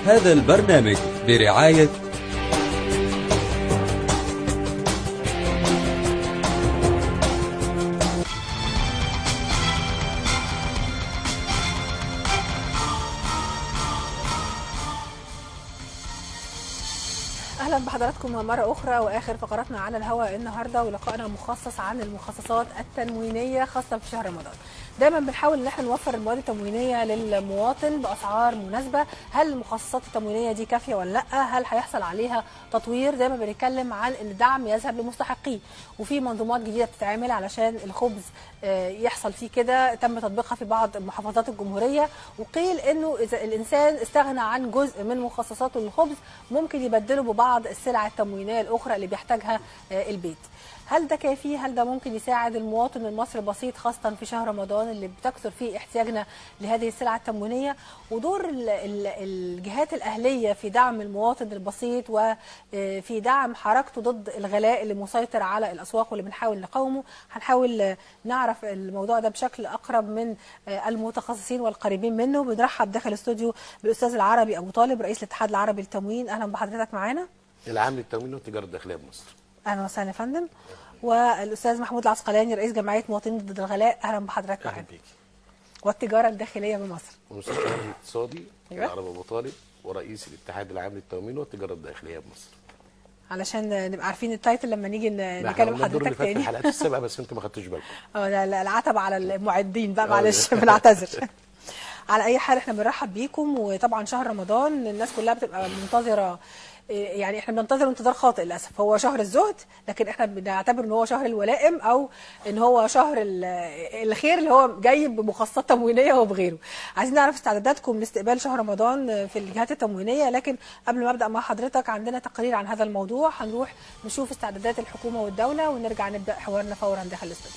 هذا البرنامج برعاية اهلا بحضراتكم مره اخرى واخر فقراتنا على الهواء النهارده ولقائنا مخصص عن المخصصات التموينيه خاصه في شهر رمضان دايما بنحاول ان احنا نوفر المواد التموينيه للمواطن باسعار مناسبه هل المخصصات التموينيه دي كافيه ولا لا هل هيحصل عليها تطوير دايما بنتكلم عن ان الدعم يذهب لمستحقيه وفي منظومات جديده بتتعمل علشان الخبز آه، يحصل فيه كده تم تطبيقها في بعض محافظات الجمهوريه وقيل انه اذا الانسان استغنى عن جزء من مخصصاته للخبز ممكن يبدله ببعض السلع التموينيه الاخرى اللي بيحتاجها آه، البيت هل ده كافي هل ده ممكن يساعد المواطن المصري البسيط خاصه في شهر رمضان اللي بتكثر فيه احتياجنا لهذه السلع التموينيه ودور ال- ال- الجهات الاهليه في دعم المواطن البسيط وفي دعم حركته ضد الغلاء اللي مسيطر على الاسواق واللي بنحاول نقاومه هنحاول آه، نعرف الموضوع ده بشكل اقرب من آه، المتخصصين والقريبين منه بنرحب داخل الاستوديو بالاستاذ العربي ابو طالب رئيس الاتحاد العربي للتموين اهلا بحضرتك معانا العام للتموين والتجاره الداخليه بمصر اهلا وسهلا يا فندم والاستاذ محمود العسقلاني رئيس جمعيه مواطنين ضد الغلاء اهلا بحضرتك اهلا معانا بيكي والتجاره الداخليه بمصر ومستشار الاقتصادي أيوة. العرب ابو طالب ورئيس الاتحاد العام للتموين والتجاره الداخليه بمصر علشان نبقى عارفين التايتل لما نيجي ن- لا، إحنا نكلم قلنا الدور اللي حضرتك فات في تاني الحلقات السابقه بس انتوا ما خدتوش بالكم اه لا لا العتب على المعدين بقى آه، معلش لا. بنعتذر على اي حال احنا بنرحب بيكم وطبعا شهر رمضان الناس كلها بتبقى منتظره إيه، يعني احنا بننتظر انتظار خاطئ للاسف هو شهر الزهد لكن احنا بنعتبر ان هو شهر الولائم او ان هو شهر ال- الخير اللي هو جاي بمخصصات تموينيه وبغيره عايزين نعرف استعداداتكم لاستقبال شهر رمضان في الجهات التموينيه لكن قبل ما ابدا مع حضرتك عندنا تقرير عن هذا الموضوع هنروح نشوف استعدادات الحكومه والدوله ونرجع نبدا حوارنا فورا داخل الاستوديو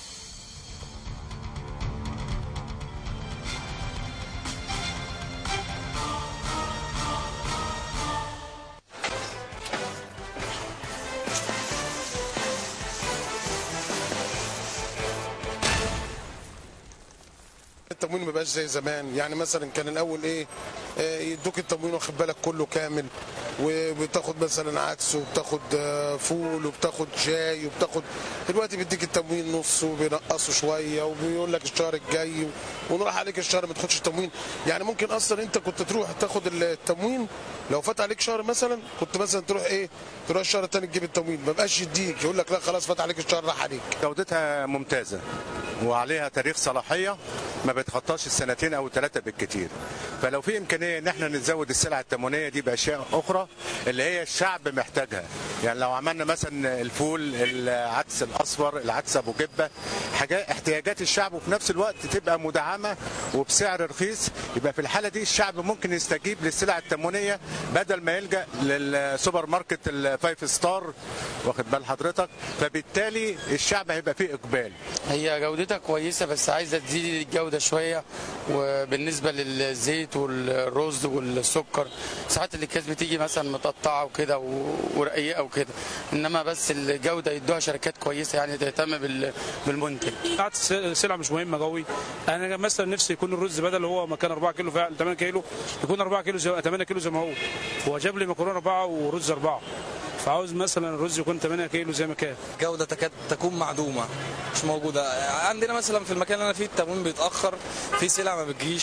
التموين ما بقاش زي زمان يعني مثلا كان الاول ايه آه، يدوك التموين واخد بالك كله كامل وبتاخد مثلا عدس وبتاخد آه، فول وبتاخد شاي وبتاخد دلوقتي بيديك التموين نص وبينقصوا شويه وبيقول لك الشهر الجاي ونروح عليك الشهر ما تاخدش التموين يعني ممكن اصلا انت كنت تروح تاخد التموين لو فات عليك شهر مثلا كنت مثلا تروح ايه تروح الشهر الثاني تجيب التموين ما بقاش يديك يقول لك لا خلاص فات عليك الشهر راح عليك جودتها ممتازة وعليها تاريخ صلاحية ما بتخطاش السنتين أو ثلاثة بالكتير فلو في إمكانية إن احنا نزود السلع التموينية دي بأشياء أخرى اللي هي الشعب محتاجها يعني لو عملنا مثلا الفول العدس الأصفر العدس أبو جبة حاجات احتياجات الشعب وفي نفس الوقت تبقى مدعمة وبسعر رخيص يبقى في الحالة دي الشعب ممكن يستجيب للسلع التموينية بدل ما يلجأ للسوبر ماركت الفايف ستار واخد بال حضرتك فبالتالي الشعب هيبقى فيه إقبال هي جودتها كويسة بس عايزة تزيد الجودة شوية وبالنسبة للزيت والرز والسكر ساعات الأكياس بتيجي مثلا متقطعة وكده و- ورقيقة وكده إنما بس الجودة يدوها شركات كويسة يعني تهتم بال- بالمنتج بتاعت الس- السلع مش مهمه قوي انا مثلا نفسي يكون الرز بدل هو مكان 4 كيلو فعلا 8 كيلو يكون 4 كيلو زي 8 كيلو زي ما هو هو جاب لي مكرونه 4 ورز 4 فعاوز مثلا الرز يكون 8 كيلو زي ما كان جودة تكاد تكون معدومة مش موجودة عندنا مثلا في المكان اللي أنا فيه التموين بيتأخر في سلع ما بتجيش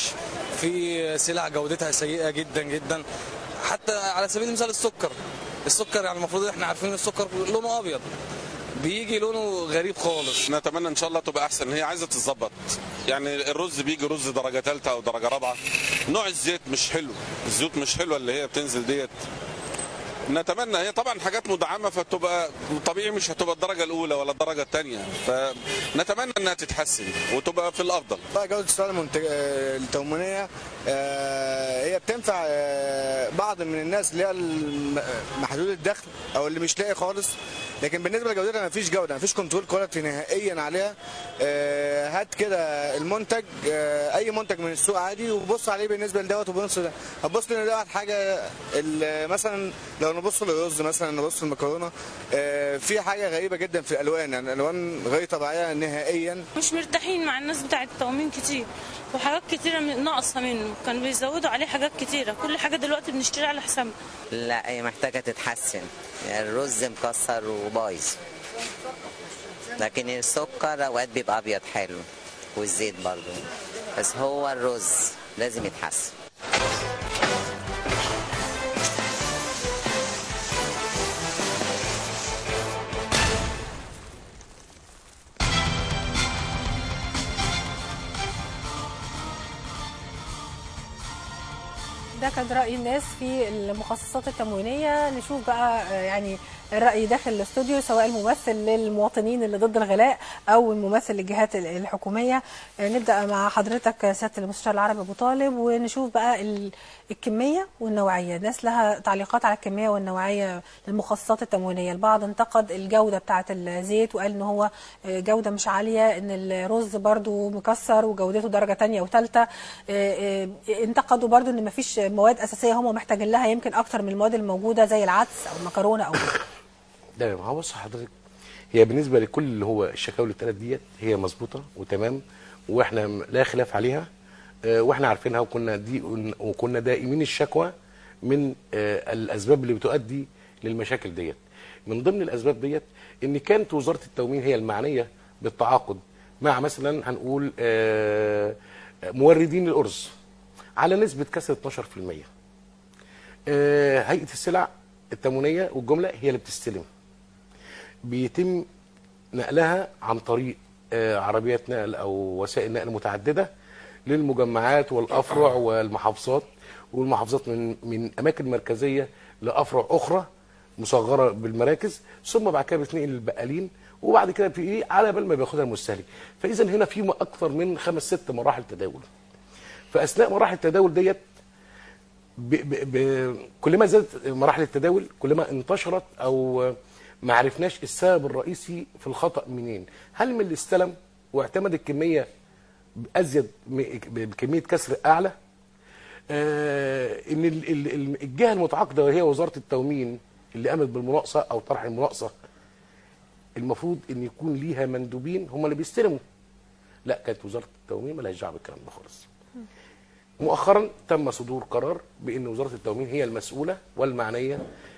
في سلع جودتها سيئة جدا جدا حتى على سبيل المثال السكر السكر يعني المفروض احنا عارفين إن السكر لونه أبيض بيجي لونه غريب خالص نتمنى ان شاء الله تبقى احسن هي عايزه تتظبط يعني الرز بيجي رز درجه ثالثه او درجه رابعه نوع الزيت مش حلو الزيوت مش حلوه اللي هي بتنزل ديت نتمنى هي طبعا حاجات مدعمه فتبقى طبيعي مش هتبقى الدرجه الاولى ولا الدرجه الثانيه فنتمنى انها تتحسن وتبقى في الافضل بقى جودة السلع المنتج... آه، التموينية آه، هي بتنفع آه، بعض من الناس اللي هي الم- محدود الدخل او اللي مش لاقي خالص لكن بالنسبه لجودتها مفيش جوده مفيش كنترول كواليتي نهائيا عليها آه، هات كده المنتج آه، اي منتج من السوق عادي وبص عليه بالنسبه لدوت وبص ده هتبص ان دوت حاجه ال- مثلا لو نبص للرز مثلا نبص للمكرونه آه، في حاجه غريبه جدا في الالوان يعني الالوان غير طبيعيه نهائيا مش مرتاحين مع الناس بتاعة التومين كتير وحاجات كتيرة من- ناقصة منه كانوا بيزودوا عليه حاجات كتيرة كل حاجة دلوقتي بنشتريها على حسابها لا هي محتاجة تتحسن يعني الرز مكسر وبايظ لكن السكر اوقات بيبقى ابيض حلو والزيت برضو بس هو الرز لازم يتحسن ده كان رأي الناس في المخصصات التموينية نشوف بقى آه، يعني الرأي داخل الاستوديو سواء الممثل للمواطنين اللي ضد الغلاء أو الممثل للجهات ال- الحكومية آه، نبدأ مع حضرتك سيادة المستشار العربي أبو طالب ونشوف بقى ال- الكمية والنوعية الناس لها تعليقات على الكمية والنوعية للمخصصات التموينية البعض انتقد الجودة بتاعة الزيت وقال إن هو آه، جودة مش عالية إن الرز برضو مكسر وجودته درجة تانية وثالثة انتقدوا برضو إن مفيش مواد أساسية هم محتاجين لها يمكن أكتر من المواد الموجودة زي العدس أو المكرونة أو تمام هو بص حضرتك هي بالنسبه لكل اللي هو الشكاوي الثلاث ديت هي مظبوطه وتمام واحنا م- لا خلاف عليها آه، واحنا عارفينها وكنا دي وكنا دائمين الشكوى من آه، الاسباب اللي بتؤدي للمشاكل ديت من ضمن الاسباب ديت ان كانت وزاره التموين هي المعنيه بالتعاقد مع مثلا هنقول آه، موردين الارز على نسبه كسر 12% آه، هيئه السلع التموينيه والجمله هي اللي بتستلم بيتم نقلها عن طريق آه، عربيات نقل او وسائل نقل متعدده للمجمعات والافرع والمحافظات والمحافظات من من اماكن مركزيه لافرع اخرى مصغره بالمراكز ثم بعد كده بتنقل للبقالين وبعد كده بتيجي على بال ما بياخدها المستهلك فاذا هنا في اكثر من خمس ست مراحل تداول فاثناء مراحل التداول ديت ب ب ب كل ما زادت مراحل التداول كل ما انتشرت او ما عرفناش السبب الرئيسي في الخطا منين هل من اللي استلم واعتمد الكميه ازيد م- بكميه كسر اعلى آه ان ال- ال- ال- الجهه المتعاقده وهي وزاره التومين اللي قامت بالمناقصه او طرح المناقصه المفروض ان يكون ليها مندوبين هم اللي بيستلموا لا كانت وزاره التومين مالهاش دعوه بالكلام ده خالص مؤخرا تم صدور قرار بان وزاره التموين هي المسؤوله والمعنيه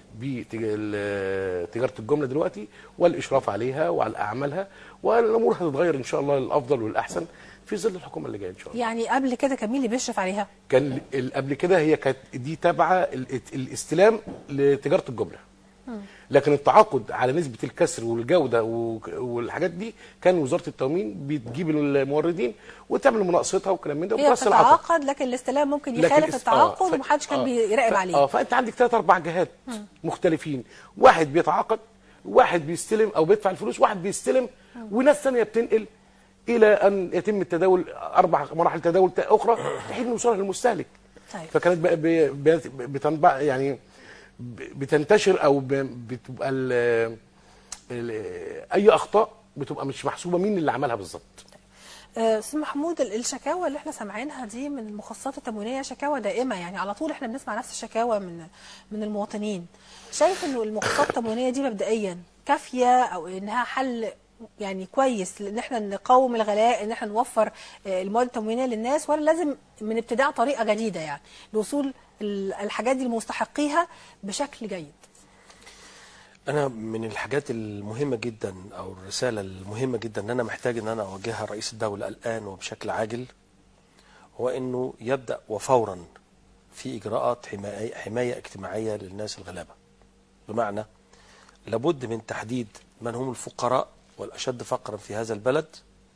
بتجاره الجمله دلوقتي والاشراف عليها وعلى اعمالها والامور هتتغير ان شاء الله للافضل والاحسن في ظل الحكومه اللي جايه ان شاء الله. يعني قبل كده كان مين اللي بيشرف عليها؟ كان ال- قبل كده هي كانت دي تابعه ال- الاستلام لتجاره الجمله. لكن التعاقد على نسبه الكسر والجوده و- والحاجات دي كان وزاره التموين بتجيب الموردين وتعمل مناقصتها وكلام من ده هي وتوصل العطاء. بتتعاقد لكن الاستلام ممكن لكن يخالف اس- التعاقد ف- ومحدش كان آه، بيراقب ف- عليه اه فانت عندك ثلاث اربع جهات مم. مختلفين واحد بيتعاقد واحد بيستلم او بيدفع الفلوس واحد بيستلم وناس ثانيه بتنقل الى ان يتم التداول اربع مراحل تداول تا- اخرى لحين وصولها للمستهلك طيب. فكانت ب- ب- ب- بتنبع يعني ب- بتنتشر او ب- بتبقى ال- ال- اي اخطاء بتبقى مش محسوبه مين اللي عملها بالظبط آه، استاذ محمود ال- الشكاوى اللي احنا سامعينها دي من المخصصات التموينيه شكاوى دائمه يعني على طول احنا بنسمع نفس الشكاوى من من المواطنين شايف انه المخصصات التموينيه دي مبدئيا كافيه او انها حل يعني كويس ان احنا نقاوم الغلاء ان احنا نوفر آه، المواد التموينيه للناس ولا لازم من ابتداء طريقه جديده يعني لوصول ال- الحاجات دي لمستحقيها بشكل جيد انا من الحاجات المهمه جدا او الرساله المهمه جدا ان انا محتاج ان انا اوجهها رئيس الدوله الان وبشكل عاجل هو انه يبدا وفورا في اجراءات حمايه حمايه اجتماعيه للناس الغلابه بمعنى لابد من تحديد من هم الفقراء والاشد فقرا في هذا البلد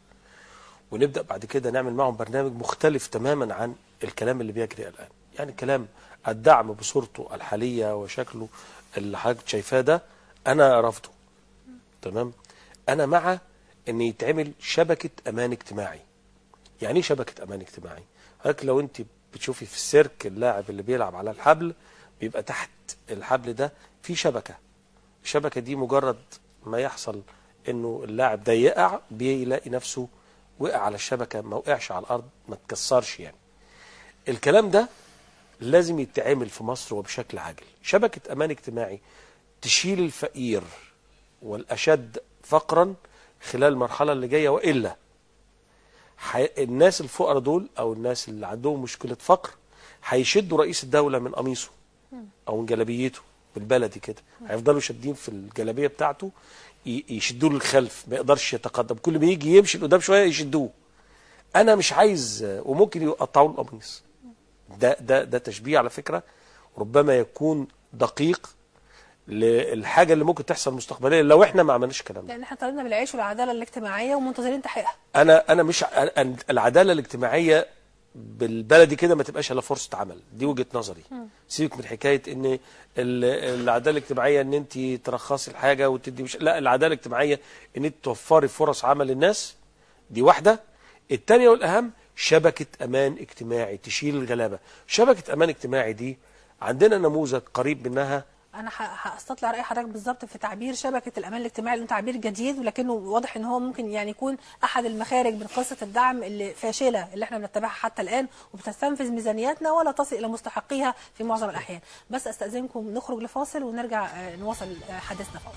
ونبدا بعد كده نعمل معهم برنامج مختلف تماما عن الكلام اللي بيجري الان يعني كلام الدعم بصورته الحاليه وشكله اللي حضرتك شايفاه ده انا رافضه تمام انا مع ان يتعمل شبكه امان اجتماعي يعني ايه شبكه امان اجتماعي حضرتك لو انت بتشوفي في السيرك اللاعب اللي بيلعب على الحبل بيبقى تحت الحبل ده في شبكه الشبكه دي مجرد ما يحصل انه اللاعب ده يقع بيلاقي نفسه وقع على الشبكه ما وقعش على الارض ما اتكسرش يعني الكلام ده لازم يتعمل في مصر وبشكل عاجل شبكة أمان اجتماعي تشيل الفقير والأشد فقرا خلال المرحلة اللي جاية وإلا حي... الناس الفقراء دول أو الناس اللي عندهم مشكلة فقر هيشدوا رئيس الدولة من قميصه أو من جلابيته بالبلدي كده هيفضلوا شادين في الجلابية بتاعته ي- يشدوه للخلف ما يقدرش يتقدم كل ما يجي يمشي لقدام شوية يشدوه أنا مش عايز وممكن يقطعوا له القميص ده ده ده تشبيه على فكره ربما يكون دقيق للحاجه اللي ممكن تحصل مستقبليا لو احنا ما عملناش الكلام ده لان احنا طالبنا بالعيش والعداله الاجتماعيه ومنتظرين تحقيقها انا انا مش ع- أنا- العداله الاجتماعيه بالبلدي كده ما تبقاش الا فرصه عمل دي وجهه نظري سيبك من حكايه ان ال- العداله الاجتماعيه ان انت ترخصي الحاجه وتدي مش لا العداله الاجتماعيه ان انت توفري فرص عمل للناس دي واحده الثانيه والاهم شبكه امان اجتماعي تشيل الغلابه شبكه امان اجتماعي دي عندنا نموذج قريب منها انا ه- هستطلع راي حضرتك بالظبط في تعبير شبكه الامان الاجتماعي لانه تعبير جديد ولكنه واضح ان هو ممكن يعني يكون احد المخارج من قصه الدعم اللي فاشله اللي احنا بنتبعها حتى الان وبتستنفذ ميزانياتنا ولا تصل الى مستحقيها في معظم الاحيان بس استاذنكم نخرج لفاصل ونرجع آه، نواصل آه، حديثنا فوق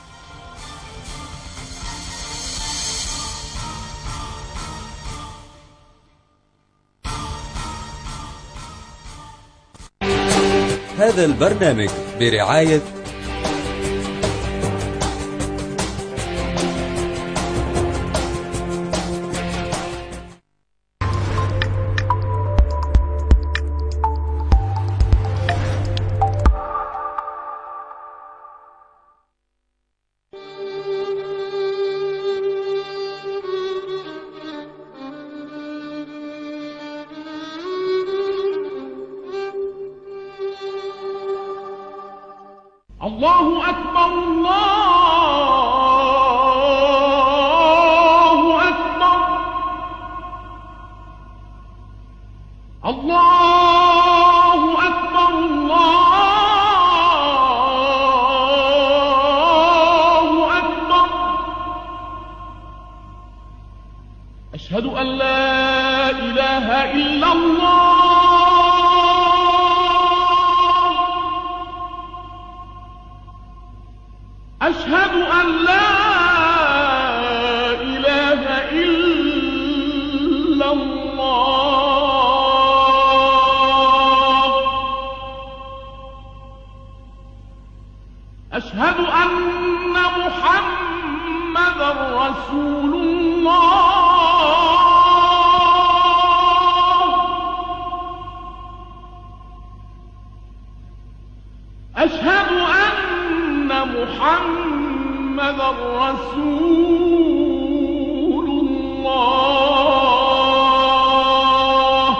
هذا البرنامج برعاية الله أكبر الله أكبر الله أكبر الله أكبر أشهد أن لا إله إلا الله أشهد أن لا إله إلا الله أشهد أن محمدا رسول الله أشهد أن محمدا رسول الله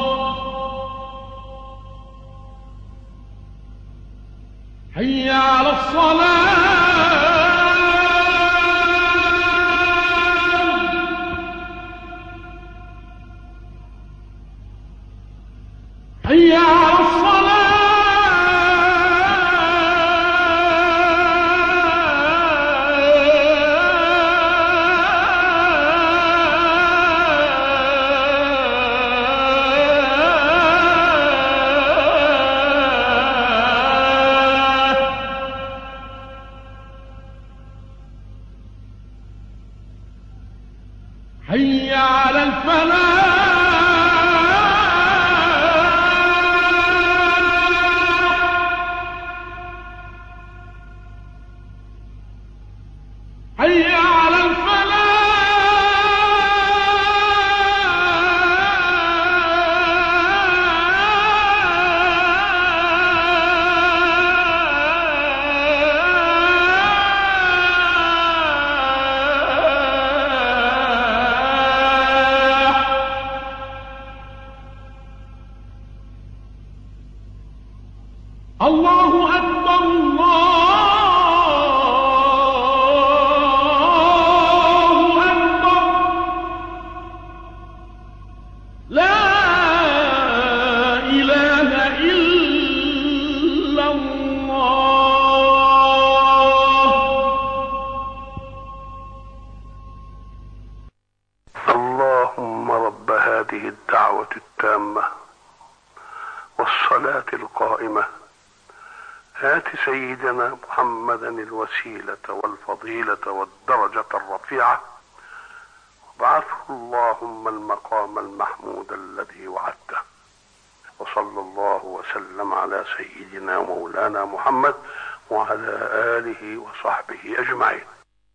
حي على الصلاة حي على الصلاة حي على الفلاح حي على الفلاح الله أكبر الله أكبر لا إله إلا الله اللهم رب هذه الدعوة التامة والصلاة آت سيدنا محمدا الوسيلة والفضيلة والدرجة الرفيعة وابعثه اللهم المقام المحمود الذي وعدته وصلى الله وسلم على سيدنا مولانا محمد وعلى آله وصحبه أجمعين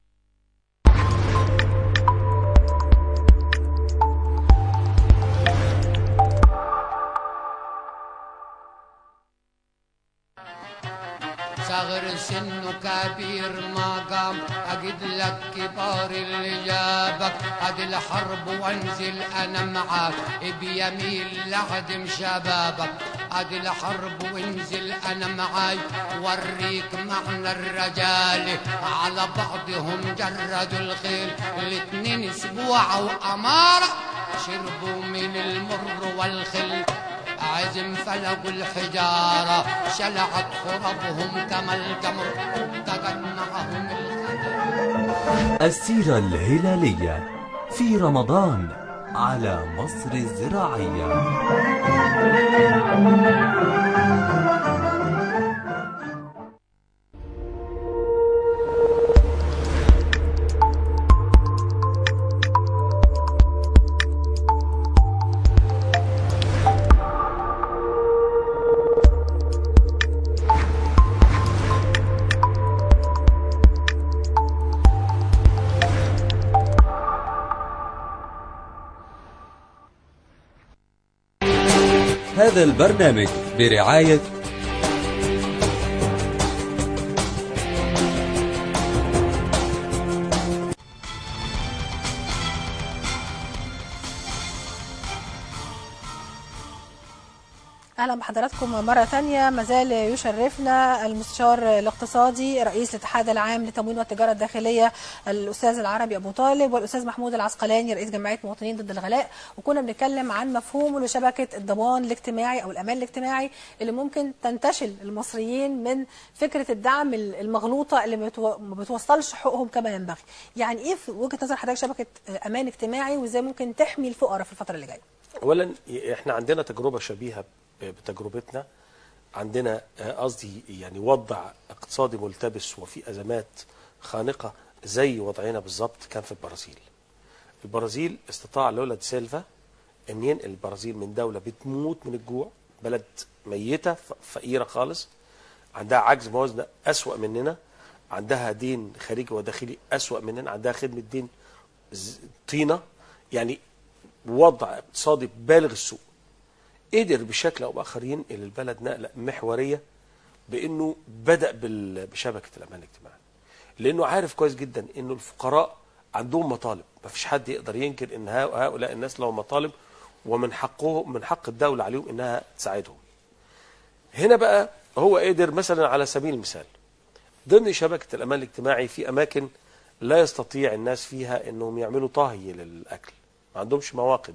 صغر سنه كبير ما قام اجد لك كبار اللي جابك ادي الحرب وانزل انا معاك بيميل لعدم شبابك ادي الحرب وانزل انا معاي وريك معنى الرجال على بعضهم جردوا الخيل الاتنين اسبوع واماره شربوا من المر والخل عزم فلقوا الحجارة شلعت خربهم كما الجمر تقد معهم السيرة الهلالية في رمضان على مصر الزراعية هذا البرنامج برعاية اهلا بحضراتكم مره ثانيه مازال يشرفنا المستشار الاقتصادي رئيس الاتحاد العام للتموين والتجاره الداخليه الاستاذ العربي ابو طالب والاستاذ محمود العسقلاني رئيس جمعيه مواطنين ضد الغلاء وكنا بنتكلم عن مفهوم لشبكه الضمان الاجتماعي او الامان الاجتماعي اللي ممكن تنتشل المصريين من فكره الدعم المغلوطه اللي بتو- ما بتوصلش حقوقهم كما ينبغي يعني ايه في وجهه نظر حضرتك شبكه امان اجتماعي وازاي ممكن تحمي الفقراء في الفتره اللي جايه اولا احنا عندنا تجربه شبيهه ب- بتجربتنا عندنا آه، قصدي يعني وضع اقتصادي ملتبس وفي ازمات خانقه زي وضعنا بالظبط كان في البرازيل البرازيل استطاع لولا دي سيلفا ان ينقل البرازيل من دوله بتموت من الجوع بلد ميته ف- فقيره خالص عندها عجز موازنه اسوا مننا عندها دين خارجي وداخلي اسوا مننا عندها خدمه دين ز- طينه يعني وضع اقتصادي بالغ السوء قدر بشكل او باخر ينقل البلد نقله محوريه بانه بدا بال- بشبكه الامان الاجتماعي لانه عارف كويس جدا انه الفقراء عندهم مطالب ما فيش حد يقدر ينكر ان هؤ- هؤلاء الناس لهم مطالب ومن حقهم من حق الدوله عليهم انها تساعدهم هنا بقى هو قدر مثلا على سبيل المثال ضمن شبكه الامان الاجتماعي في اماكن لا يستطيع الناس فيها انهم يعملوا طهي للاكل ما عندهمش مواقد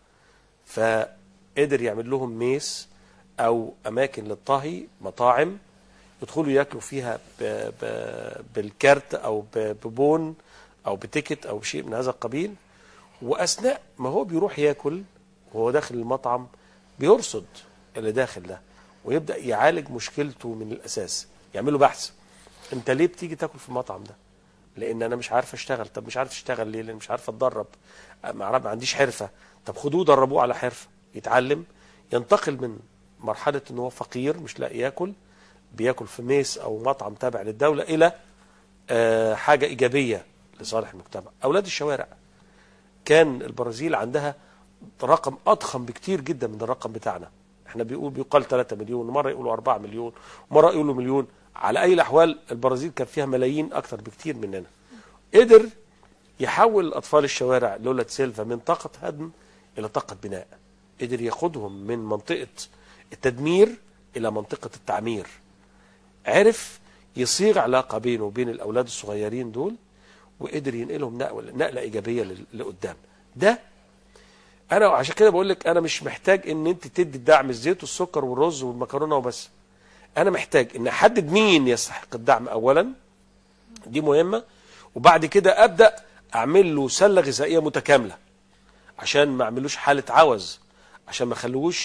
فقدر يعمل لهم ميس او اماكن للطهي مطاعم يدخلوا ياكلوا فيها ب ب بالكارت او ب- ببون او بتيكت او شيء من هذا القبيل واثناء ما هو بيروح ياكل وهو داخل المطعم بيرصد اللي داخل ده ويبدا يعالج مشكلته من الاساس يعملوا بحث انت ليه بتيجي تاكل في المطعم ده لان انا مش عارف اشتغل طب مش عارف اشتغل ليه لان مش عارف اتدرب ما عارف- ما عنديش حرفه طب خدوه دربوه على حرفه يتعلم ينتقل من مرحله ان هو فقير مش لاقي ياكل بياكل في ميس او مطعم تابع للدوله الى آه، حاجه ايجابيه لصالح المجتمع اولاد الشوارع كان البرازيل عندها رقم اضخم بكتير جدا من الرقم بتاعنا احنا بيقول بيقال 3 مليون ومره يقولوا 4 مليون ومره يقولوا مليون على اي الاحوال البرازيل كان فيها ملايين اكتر بكتير مننا قدر يحول اطفال الشوارع لولا سيلفا من طاقه هدم الى طاقه بناء قدر ياخدهم من منطقه التدمير الى منطقه التعمير عرف يصيغ علاقه بينه وبين الاولاد الصغيرين دول وقدر ينقلهم نقله نقله ايجابيه لل- لقدام ده انا عشان كده بقول لك انا مش محتاج ان انت تدي الدعم الزيت والسكر والرز والمكرونه وبس انا محتاج ان احدد مين يستحق الدعم اولا دي مهمه وبعد كده ابدا اعمل له سله غذائيه متكامله عشان ما اعملوش حاله عوز عشان ما اخلوش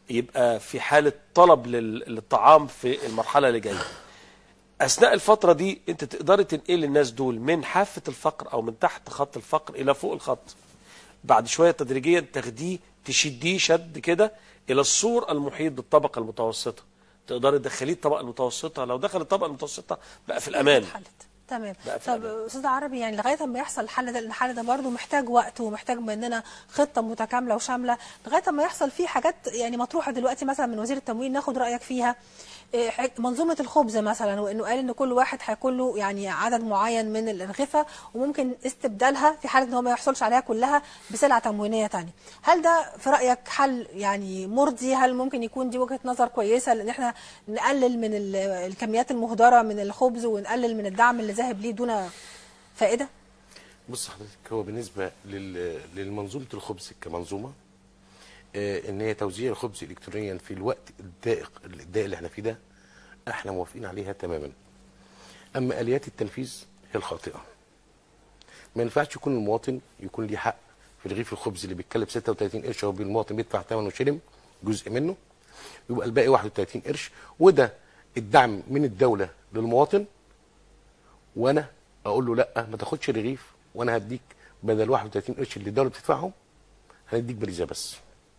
يبقى في حاله طلب لل- للطعام في المرحله اللي جايه اثناء الفتره دي انت تقدري تنقل الناس دول من حافه الفقر او من تحت خط الفقر الى فوق الخط بعد شويه تدريجيا تاخديه تشديه شد كده الى السور المحيط بالطبقه المتوسطه تقدري تدخليه الطبقه المتوسطه لو دخل الطبقه المتوسطه بقى في الامان تمام بقى في طب استاذ عربي يعني لغايه ما يحصل الحل ده الحل ده برضه محتاج وقت ومحتاج مننا خطه متكامله وشامله لغايه ما يحصل فيه حاجات يعني مطروحه دلوقتي مثلا من وزير التموين ناخد رايك فيها إيه، ح- منظومه الخبز مثلا وانه قال ان كل واحد هيكون له يعني عدد معين من الارغفه وممكن استبدالها في حاله ان هو ما يحصلش عليها كلها بسلعه تموينيه تانية هل ده في رايك حل يعني مرضي هل ممكن يكون دي وجهه نظر كويسه لان احنا نقلل من ال- الكميات المهدره من الخبز ونقلل من الدعم اللي ذاهب ليه دون فائده بص حضرتك هو بالنسبه لل- للمنظومه الخبز كمنظومه آه، ان هي توزيع الخبز الكترونيا في الوقت الدائق الدائق اللي احنا فيه ده احنا موافقين عليها تماما اما اليات التنفيذ هي الخاطئه ما ينفعش يكون المواطن يكون ليه حق في رغيف الخبز اللي بيتكلف 36 قرش هو المواطن بيدفع ثمنه وشلم جزء منه يبقى الباقي 31 قرش وده الدعم من الدوله للمواطن وانا اقول له لا ما تاخدش رغيف وانا هديك بدل 31 قرش اللي الدوله بتدفعهم هنديك باريزه بس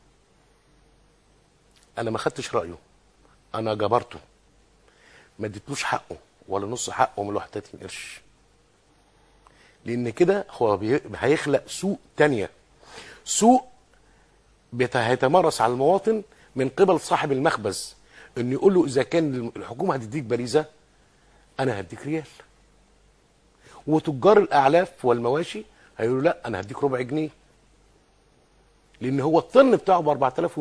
انا ما خدتش رايه انا جبرته ما اديتلوش حقه ولا نص حقه من 31 قرش لان كده هو بي- هيخلق سوق تانية سوق بيت- هيتمارس على المواطن من قبل صاحب المخبز انه يقول له اذا كان الحكومه هتديك باريزه انا هديك ريال وتجار الاعلاف والمواشي هيقولوا لا انا هديك ربع جنيه لان هو الطن بتاعه ب 4000